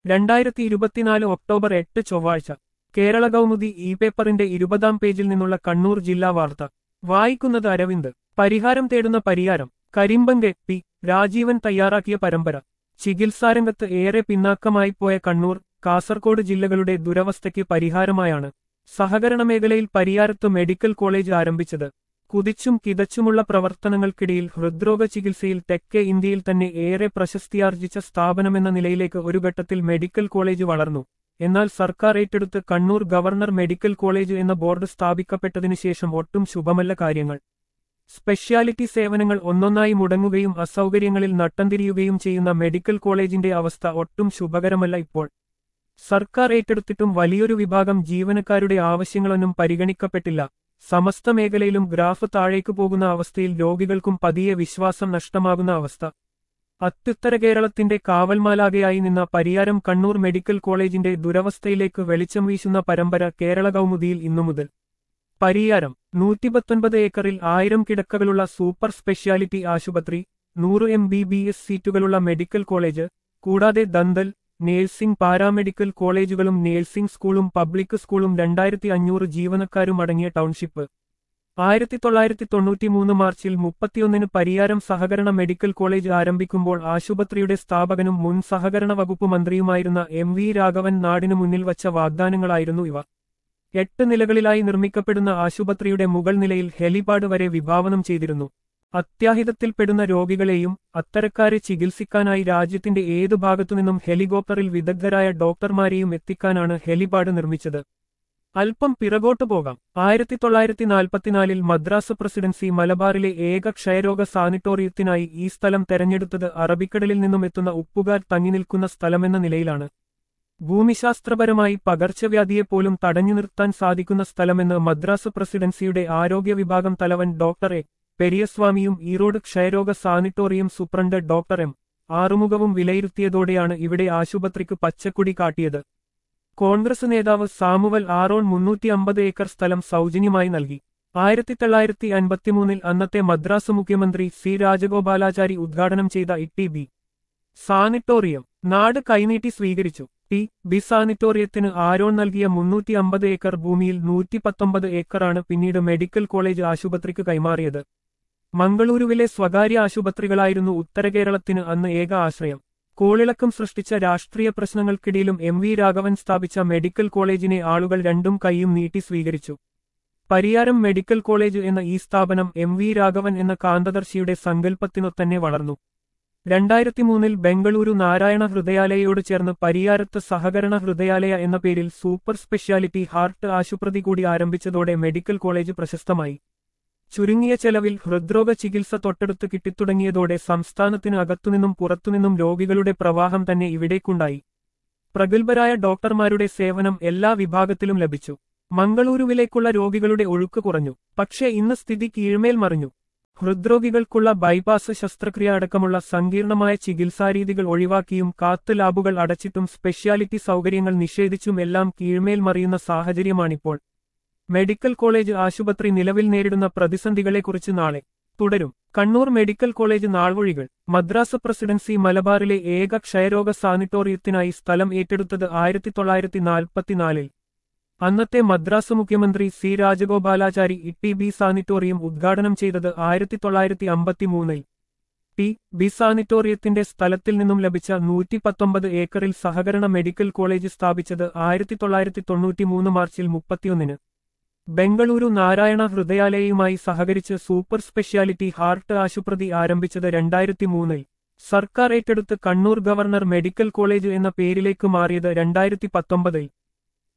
രണ്ടായിരത്തി ഇരുപത്തിനാല് ഒക്ടോബർ എട്ട് ചൊവ്വാഴ്ച കേരള കൗമുദി ഇ പേപ്പറിന്റെ ഇരുപതാം പേജിൽ നിന്നുള്ള കണ്ണൂർ ജില്ലാ വാർത്ത വായിക്കുന്നത് അരവിന്ദ് പരിഹാരം തേടുന്ന പരിഹാരം കരിമ്പങ്കെ പി രാജീവൻ തയ്യാറാക്കിയ പരമ്പര ചികിത്സാരംഗത്ത് ഏറെ പിന്നാക്കമായി പോയ കണ്ണൂർ കാസർകോട് ജില്ലകളുടെ ദുരവസ്ഥയ്ക്ക് പരിഹാരമായാണ് സഹകരണ മേഖലയിൽ പരിയാരത്ത് മെഡിക്കൽ കോളേജ് ആരംഭിച്ചത് കുതിച്ചും കിതച്ചുമുള്ള പ്രവർത്തനങ്ങൾക്കിടയിൽ ഹൃദ്രോഗ ചികിത്സയിൽ തെക്കേ ഇന്ത്യയിൽ തന്നെ ഏറെ പ്രശസ്തിയാർജിച്ച സ്ഥാപനമെന്ന നിലയിലേക്ക് ഒരു ഘട്ടത്തിൽ മെഡിക്കൽ കോളേജ് വളർന്നു എന്നാൽ സർക്കാർ ഏറ്റെടുത്ത് കണ്ണൂർ ഗവർണർ മെഡിക്കൽ കോളേജ് എന്ന ബോർഡ് സ്ഥാപിക്കപ്പെട്ടതിനു ശേഷം ഒട്ടും ശുഭമല്ല കാര്യങ്ങൾ സ്പെഷ്യാലിറ്റി സേവനങ്ങൾ ഒന്നൊന്നായി മുടങ്ങുകയും അസൗകര്യങ്ങളിൽ നട്ടംതിരിയുകയും ചെയ്യുന്ന മെഡിക്കൽ കോളേജിന്റെ അവസ്ഥ ഒട്ടും ശുഭകരമല്ല ഇപ്പോൾ സർക്കാർ ഏറ്റെടുത്തിട്ടും വലിയൊരു വിഭാഗം ജീവനക്കാരുടെ ആവശ്യങ്ങളൊന്നും പരിഗണിക്കപ്പെട്ടില്ല സമസ്ത മേഖലയിലും ഗ്രാഫ് താഴേക്ക് പോകുന്ന അവസ്ഥയിൽ രോഗികൾക്കും പതിയെ വിശ്വാസം നഷ്ടമാകുന്ന അവസ്ഥ അത്യുത്തര കേരളത്തിന്റെ കാവൽമാലാകയായി നിന്ന പരിയാരം കണ്ണൂർ മെഡിക്കൽ കോളേജിന്റെ ദുരവസ്ഥയിലേക്ക് വെളിച്ചം വീശുന്ന പരമ്പര കേരള കൗമുദിയിൽ ഇന്നു മുതൽ പരിയാരം നൂറ്റിപത്തൊൻപത് ഏക്കറിൽ ആയിരം കിടക്കകളുള്ള സൂപ്പർ സ്പെഷ്യാലിറ്റി ആശുപത്രി നൂറ് എം ബി ബി എസ് സീറ്റുകളുള്ള മെഡിക്കൽ കോളേജ് കൂടാതെ ദന്തൽ നേഴ്സിംഗ് പാരാമെഡിക്കൽ കോളേജുകളും നേഴ്സിംഗ് സ്കൂളും പബ്ലിക് സ്കൂളും രണ്ടായിരത്തി അഞ്ഞൂറ് ജീവനക്കാരും അടങ്ങിയ ടൗൺഷിപ്പ് ആയിരത്തി തൊള്ളായിരത്തി തൊണ്ണൂറ്റിമൂന്ന് മാർച്ചിൽ മുപ്പത്തിയൊന്നിന് പരിയാരം സഹകരണ മെഡിക്കൽ കോളേജ് ആരംഭിക്കുമ്പോൾ ആശുപത്രിയുടെ സ്ഥാപകനും മുൻ സഹകരണ വകുപ്പ് മന്ത്രിയുമായിരുന്ന എം വി രാഘവൻ നാടിനു മുന്നിൽ വച്ച വാഗ്ദാനങ്ങളായിരുന്നു ഇവ എട്ട് നിലകളിലായി നിർമ്മിക്കപ്പെടുന്ന ആശുപത്രിയുടെ മുകൾ നിലയിൽ ഹെലിപാഡ് വരെ വിഭാവനം ചെയ്തിരുന്നു അത്യാഹിതത്തിൽപ്പെടുന്ന രോഗികളെയും അത്തരക്കാരെ ചികിത്സിക്കാനായി രാജ്യത്തിന്റെ ഏതു ഭാഗത്തുനിന്നും ഹെലികോപ്റ്ററിൽ വിദഗ്ധരായ ഡോക്ടർമാരെയും എത്തിക്കാനാണ് ഹെലിപാഡ് നിർമ്മിച്ചത് അല്പം പിറകോട്ടു പോകാം ആയിരത്തി തൊള്ളായിരത്തി നാൽപ്പത്തിനാലിൽ മദ്രാസ് പ്രസിഡൻസി മലബാറിലെ ഏക ക്ഷയരോഗ സാനിറ്റോറിയത്തിനായി ഈ സ്ഥലം തെരഞ്ഞെടുത്തത് അറബിക്കടലിൽ നിന്നും എത്തുന്ന ഉപ്പുകാർ തങ്ങി നിൽക്കുന്ന സ്ഥലമെന്ന നിലയിലാണ് ഭൂമിശാസ്ത്രപരമായി പകർച്ചവ്യാധിയെപ്പോലും തടഞ്ഞു നിർത്താൻ സാധിക്കുന്ന സ്ഥലമെന്ന് മദ്രാസ് പ്രസിഡൻസിയുടെ ആരോഗ്യ വിഭാഗം തലവൻ ഡോക്ടർ എ പെരിയസ്വാമിയും ഈറോഡ് ക്ഷയരോഗ സാനിറ്റോറിയം സൂപ്രണ്ട് ഡോക്ടർ എം ആറുമുഖവും വിലയിരുത്തിയതോടെയാണ് ഇവിടെ ആശുപത്രിക്ക് പച്ചക്കുടി കാട്ടിയത് കോൺഗ്രസ് നേതാവ് സാമുവൽ ആറോൺ മുന്നൂറ്റി അമ്പത് ഏക്കർ സ്ഥലം സൗജന്യമായി നൽകി ആയിരത്തി തൊള്ളായിരത്തി അൻപത്തിമൂന്നിൽ അന്നത്തെ മദ്രാസ് മുഖ്യമന്ത്രി സി രാജഗോപാലാചാരി ഉദ്ഘാടനം ചെയ്ത ഇ ബി സാനിറ്റോറിയം നാട് കൈനീട്ടി സ്വീകരിച്ചു ടി ബി സാനിറ്റോറിയത്തിന് ആരോൺ നൽകിയ മുന്നൂറ്റി അമ്പത് ഏക്കർ ഭൂമിയിൽ നൂറ്റി പത്തൊമ്പത് ഏക്കറാണ് പിന്നീട് മെഡിക്കൽ കോളേജ് ആശുപത്രിക്ക് കൈമാറിയത് മംഗളൂരുവിലെ സ്വകാര്യ ആശുപത്രികളായിരുന്നു ഉത്തരകേരളത്തിന് അന്ന് ഏക ആശ്രയം കോളിളക്കം സൃഷ്ടിച്ച രാഷ്ട്രീയ പ്രശ്നങ്ങൾക്കിടയിലും എം വി രാഘവൻ സ്ഥാപിച്ച മെഡിക്കൽ കോളേജിനെ ആളുകൾ രണ്ടും കൈയും നീട്ടി സ്വീകരിച്ചു പരിയാരം മെഡിക്കൽ കോളേജ് എന്ന ഈ സ്ഥാപനം എം വി രാഘവൻ എന്ന കാന്തദർശിയുടെ സങ്കല്പത്തിനൊത്തന്നെ വളർന്നു രണ്ടായിരത്തി മൂന്നിൽ ബംഗളൂരു നാരായണ ഹൃദയാലയയോട് ചേർന്ന് പരിയാരത്ത് സഹകരണ ഹൃദയാലയ എന്ന പേരിൽ സൂപ്പർ സ്പെഷ്യാലിറ്റി ഹാർട്ട് ആശുപത്രി കൂടി ആരംഭിച്ചതോടെ മെഡിക്കൽ കോളേജ് പ്രശസ്തമായി ചുരുങ്ങിയ ചെലവിൽ ഹൃദ്രോഗ ചികിത്സ തൊട്ടടുത്ത് കിട്ടിത്തുടങ്ങിയതോടെ സംസ്ഥാനത്തിന് അകത്തുനിന്നും പുറത്തുനിന്നും രോഗികളുടെ പ്രവാഹം തന്നെ ഇവിടേക്കുണ്ടായി പ്രഗത്ഭരായ ഡോക്ടർമാരുടെ സേവനം എല്ലാ വിഭാഗത്തിലും ലഭിച്ചു മംഗളൂരുവിലേക്കുള്ള രോഗികളുടെ ഒഴുക്ക് കുറഞ്ഞു പക്ഷേ ഇന്ന് സ്ഥിതി കീഴ്മേൽ മറിഞ്ഞു ഹൃദ്രോഗികൾക്കുള്ള ബൈപ്പാസ് ശസ്ത്രക്രിയ അടക്കമുള്ള സങ്കീർണമായ ചികിത്സാരീതികൾ ഒഴിവാക്കിയും കാത്ത് ലാബുകൾ അടച്ചിട്ടും സ്പെഷ്യാലിറ്റി സൗകര്യങ്ങൾ നിഷേധിച്ചും എല്ലാം കീഴ്മേൽ മറിയുന്ന സാഹചര്യമാണിപ്പോൾ മെഡിക്കൽ കോളേജ് ആശുപത്രി നിലവിൽ നേരിടുന്ന പ്രതിസന്ധികളെക്കുറിച്ച് നാളെ തുടരും കണ്ണൂർ മെഡിക്കൽ കോളേജ് നാൾവഴികൾ മദ്രാസ് പ്രസിഡൻസി മലബാറിലെ ഏക ക്ഷയരോഗ സാനിറ്റോറിയത്തിനായി സ്ഥലം ഏറ്റെടുത്തത് ആയിരത്തി തൊള്ളായിരത്തി നാൽപ്പത്തിനാലിൽ അന്നത്തെ മദ്രാസ് മുഖ്യമന്ത്രി C Rajagopalachari E B sanatorium ഉദ്ഘാടനം ചെയ്തത് ആയിരത്തി തൊള്ളായിരത്തി അമ്പത്തിമൂന്നിൽ ടി ബി സാനിറ്റോറിയത്തിന്റെ സ്ഥലത്തിൽ നിന്നും ലഭിച്ച നൂറ്റി പത്തൊമ്പത് ഏക്കറിൽ സഹകരണ മെഡിക്കൽ കോളേജ് സ്ഥാപിച്ചത് ആയിരത്തി തൊള്ളായിരത്തി തൊണ്ണൂറ്റിമൂന്ന് മാർച്ചിൽ മുപ്പത്തിയൊന്നിന് ബംഗളൂരു നാരായണ ഹൃദയാലയയുമായി സഹകരിച്ച് സൂപ്പർ സ്പെഷ്യാലിറ്റി ഹാർട്ട് ആശുപത്രി ആരംഭിച്ചത് രണ്ടായിരത്തി മൂന്നിൽ സർക്കാർ ഏറ്റെടുത്ത് കണ്ണൂർ ഗവർണർ മെഡിക്കൽ കോളേജ് എന്ന പേരിലേക്ക് മാറിയത് രണ്ടായിരത്തി പത്തൊമ്പതിൽ